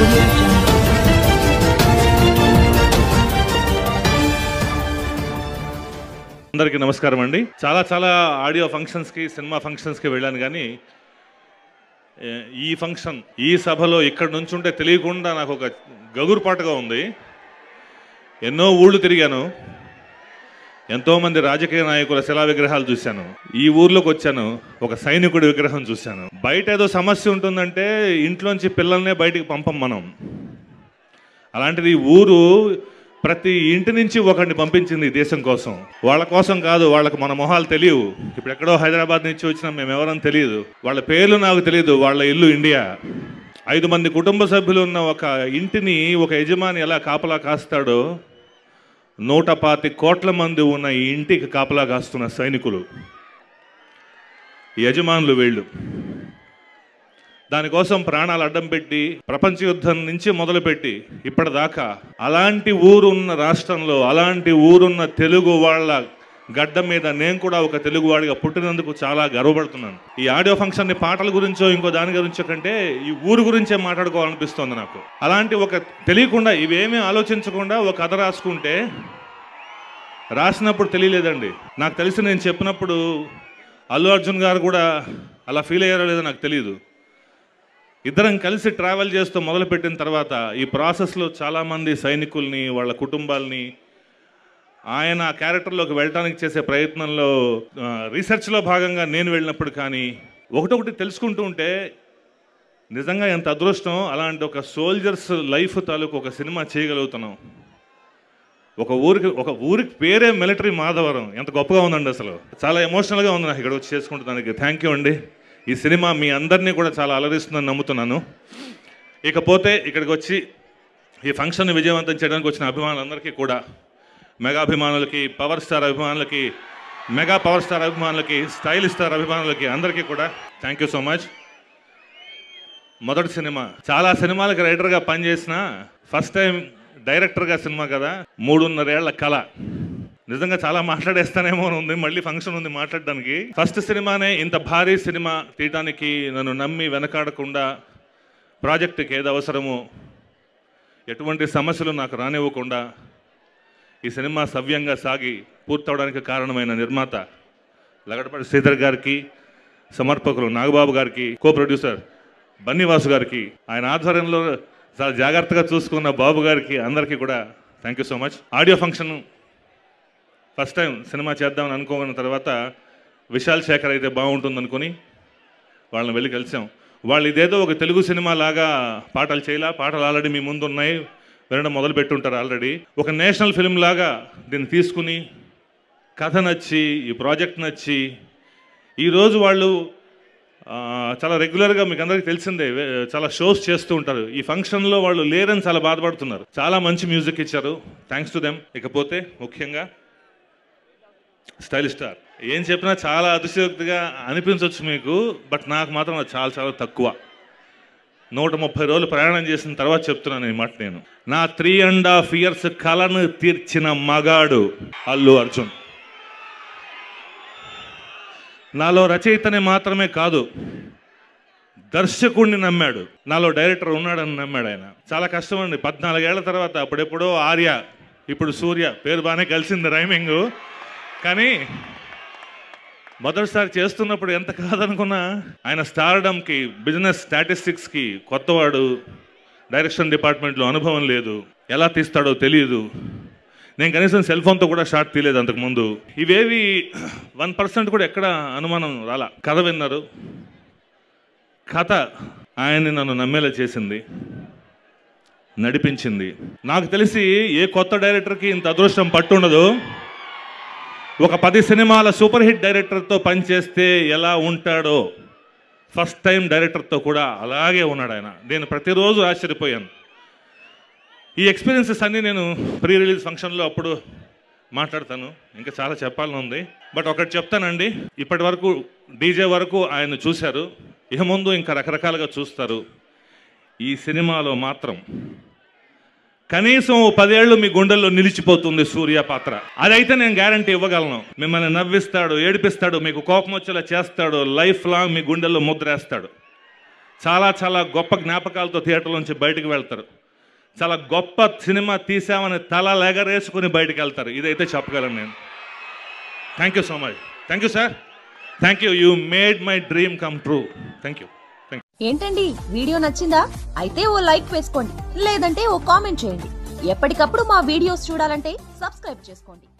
audio jungle. అందరికీ నమస్కారం అండి చాలా చాలా ఆడియో ఫంక్షన్స్కి సినిమా ఫంక్షన్స్కి వెళ్ళాను కానీ ఏ, ఈ ఫంక్షన్ ఈ సభలో ఇక్కడ నుంచి ఉంటే తెలియకుండా నాకు ఒక గగురుపాటుగా ఉంది ఎన్నో ఊళ్ళు తిరిగాను ఎంతోమంది రాజకీయ నాయకుల శిలా విగ్రహాలు చూశాను ఈ ఊర్లోకి వచ్చాను ఒక సైనికుడి విగ్రహం చూశాను బయట ఏదో సమస్య ఉంటుందంటే ఇంట్లోంచి పిల్లల్నే బయటికి పంపం మనం అలాంటిది ఈ ఊరు ప్రతి ఇంటి నుంచి ఒకరిని పంపించింది ఈ దేశం కోసం వాళ్ళ కోసం కాదు వాళ్ళకి మన మొహాలు తెలియవు ఇప్పుడు ఎక్కడో హైదరాబాద్ నుంచి వచ్చినా మేము ఎవరని తెలియదు వాళ్ళ పేర్లు నాకు తెలియదు వాళ్ళ ఇల్లు ఇండియా ఐదు మంది కుటుంబ సభ్యులు ఉన్న ఒక ఇంటిని ఒక యజమాని ఎలా కాపలా కాస్తాడో నూట పాతి కోట్ల మంది ఉన్న ఈ ఇంటికి కాపలా కాస్తున్న సైనికులు ఈ యజమానులు వీళ్ళు దానికోసం ప్రాణాలు అడ్డం పెట్టి ప్రపంచ యుద్ధం నుంచి మొదలుపెట్టి ఇప్పటిదాకా అలాంటి ఊరున్న రాష్ట్రంలో అలాంటి ఊరున్న తెలుగు వాళ్ళ గడ్డ మీద నేను కూడా ఒక తెలుగువాడిగా పుట్టినందుకు చాలా గర్వపడుతున్నాను ఈ ఆడియో ఫంక్షన్ ని పాటల గురించో ఇంకో దాని గురించో కంటే ఈ ఊరు గురించే మాట్లాడుకోవాలనిపిస్తోంది నాకు అలాంటి ఒక తెలియకుండా ఇవేమీ ఆలోచించకుండా ఒక కథ రాసుకుంటే రాసినప్పుడు తెలియలేదండి నాకు తెలిసి నేను చెప్పినప్పుడు అల్లు అర్జున్ గారు కూడా అలా ఫీల్ అయ్యారో లేదో నాకు తెలియదు ఇద్దరం కలిసి ట్రావెల్ చేస్తూ మొదలుపెట్టిన తర్వాత ఈ ప్రాసెస్లో చాలామంది సైనికుల్ని వాళ్ళ కుటుంబాల్ని ఆయన ఆ క్యారెక్టర్లోకి వెళ్ళటానికి చేసే ప్రయత్నంలో ఆ, రీసెర్చ్లో భాగంగా నేను వెళ్ళినప్పుడు కానీ ఒకటొకటి తెలుసుకుంటూ ఉంటే నిజంగా ఎంత అదృష్టం అలాంటి ఒక సోల్జర్స్ లైఫ్ తాలూకు ఒక సినిమా చేయగలుగుతున్నాం ఒక ఊరికి ఒక ఊరికి పేరే మిలిటరీ మాధవరం ఎంత గొప్పగా ఉందండి అసలు చాలా ఎమోషనల్గా ఉంది నాకు ఇక్కడ వచ్చి చేసుకుంటున్నానికి థ్యాంక్ యూ అండి ఈ సినిమా మీ అందరినీ కూడా చాలా అలరిస్తుందని నమ్ముతున్నాను ఇకపోతే ఇక్కడికి వచ్చి ఈ ఫంక్షన్ విజయవంతం చేయడానికి వచ్చిన అభిమానులందరికీ కూడా మెగా అభిమానులకి పవర్ స్టార్ అభిమానులకి మెగా పవర్ స్టార్ అభిమానులకి స్టైల్ స్టార్ అభిమానులకి అందరికీ కూడా థ్యాంక్ యూ సో మచ్ మొదటి సినిమా చాలా సినిమాలకు రైటర్గా పనిచేసిన ఫస్ట్ టైం డైరెక్టర్గా సినిమా కదా మూడున్నరేళ్ల కళ నిజంగా చాలా మాట్లాడేస్తానేమో అని ఉంది మళ్ళీ ఫంక్షన్ ఉంది మాట్లాడడానికి ఫస్ట్ సినిమానే ఇంత భారీ సినిమా తీయటానికి నన్ను నమ్మి వెనకాడకుండా ప్రాజెక్టుకి ఏది అవసరమో ఎటువంటి సమస్యలు నాకు రానివ్వకుండా ఈ సినిమా సవ్యంగా సాగి పూర్తవడానికి కారణమైన నిర్మాత లగడపాటి శ్రీధర్ గారికి సమర్పకులు నాగబాబు గారికి కో ప్రొడ్యూసర్ బన్నీవాసు గారికి ఆయన ఆధ్వర్యంలో చాలా జాగ్రత్తగా చూసుకున్న బాబు గారికి అందరికీ కూడా thank you so much audio function first time cinema చేద్దామని అనుకోకున్న తర్వాత విశాల్ శేఖర్ అయితే బాగుంటుంది అనుకుని వాళ్ళని వెళ్ళి కలిసాం వాళ్ళు ఇదేదో ఒక తెలుగు సినిమా లాగా పాటలు చేయలా పాటలు ఆల్రెడీ మీ ముందు ఉన్నాయి వినడం మొదలు పెట్టుంటారు ఆల్రెడీ ఒక నేషనల్ ఫిల్మ్ లాగా దీన్ని తీసుకుని కథ నచ్చి ఈ ప్రాజెక్ట్ నచ్చి ఈరోజు వాళ్ళు ఆ, చాలా రెగ్యులర్గా మీకు అందరికీ తెలిసిందే వే- చాలా షోస్ చేస్తూ ఉంటారు ఈ ఫంక్షన్లో వాళ్ళు లేరని చాలా బాధపడుతున్నారు చాలా మంచి మ్యూజిక్ ఇచ్చారు థ్యాంక్స్ టు దెమ్ ఇకపోతే ముఖ్యంగా స్టైల్ స్టార్ ఏం చెప్పినా చాలా అతిశయోక్తిగా అనిపించవచ్చు మీకు బట్ నాకు మాత్రం అది చాలా చాలా తక్కువ నూట ముప్పై రోజులు ప్రయాణం చేసిన తర్వాత చెప్తున్నాను ఈ మాట నేను నా త్రీ అండ్ హాఫ్ ఇయర్స్ కళను తీర్చిన మగాడు అల్లు అర్జున్ నాలో రచయితని మాత్రమే కాదు దర్శకుడిని నమ్మాడు నాలో డైరెక్టర్ ఉన్నాడని నమ్మాడు ఆయన చాలా కష్టం అండి పద్నాలుగేళ్ల తర్వాత అప్పుడెప్పుడో ఆర్య ఇప్పుడు సూర్య పేరు బాగానే కలిసింది రైమింగ్ కానీ మొదటిసారి చేస్తున్నప్పుడు ఎంత కాదనుకున్నా ఆయన స్టార్డమ్కి బిజినెస్ స్టాటిస్టిక్స్కి కొత్తవాడు డైరెక్షన్ డిపార్ట్మెంట్లో అనుభవం లేదు ఎలా తీస్తాడో తెలియదు నేను కనీసం సెల్ ఫోన్తో కూడా షార్ట్ తీయలేదు అంతకుముందు ఇవేవి వన్ పర్సెంట్ కూడా ఎక్కడ అనుమానం రాలా కథ విన్నారు కథ ఆయన్ని నన్ను నమ్మేలా చేసింది నడిపించింది నాకు తెలిసి ఏ కొత్త డైరెక్టర్కి ఇంత అదృష్టం పట్టుండదు ఒక పది సినిమాల సూపర్ హిట్ డైరెక్టర్తో పనిచేస్తే ఎలా ఉంటాడో ఫస్ట్ టైం డైరెక్టర్తో కూడా అలాగే ఉన్నాడు ఆయన నేను ప్రతిరోజు ఆశ్చర్యపోయాను ఈ ఎక్స్పీరియన్సెస్ అన్నీ నేను ప్రీ రిలీజ్ ఫంక్షన్లో అప్పుడు మాట్లాడతాను ఇంకా చాలా చెప్పాలని ఉంది బట్ ఒకటి చెప్తానండి ఇప్పటి వరకు డీజే వరకు ఆయన చూశారు ఇక ముందు ఇంకా రకరకాలుగా చూస్తారు ఈ సినిమాలో మాత్రం కనీసం ఓ పదేళ్ళు మీ గుండెల్లో నిలిచిపోతుంది సూర్య పాత్ర అదైతే నేను గ్యారంటీ ఇవ్వగలను మిమ్మల్ని నవ్విస్తాడు ఏడిపిస్తాడు మీకు కోపం వచ్చేలా చేస్తాడు లైఫ్ లాంగ్ మీ గుండెల్లో ముద్రేస్తాడు చాలా చాలా గొప్ప జ్ఞాపకాలతో థియేటర్ నుంచి బయటకు వెళ్తారు చాలా గొప్ప సినిమా తీసామని తల లెగరేసుకుని బయటకు వెళ్తారు ఇదైతే చెప్పగలను నేను thank you so much thank you sir thank you you made my dream come true thank you thank ఏంటండి వీడియో నచ్చిందా అయితే ఓ లైక్ వేసుకోండి లేదంటే ఓ కామెంట్ చేయండి ఎప్పటికప్పుడు మా వీడియోస్ చూడాలంటే సబ్స్క్రైబ్ చేసుకోండి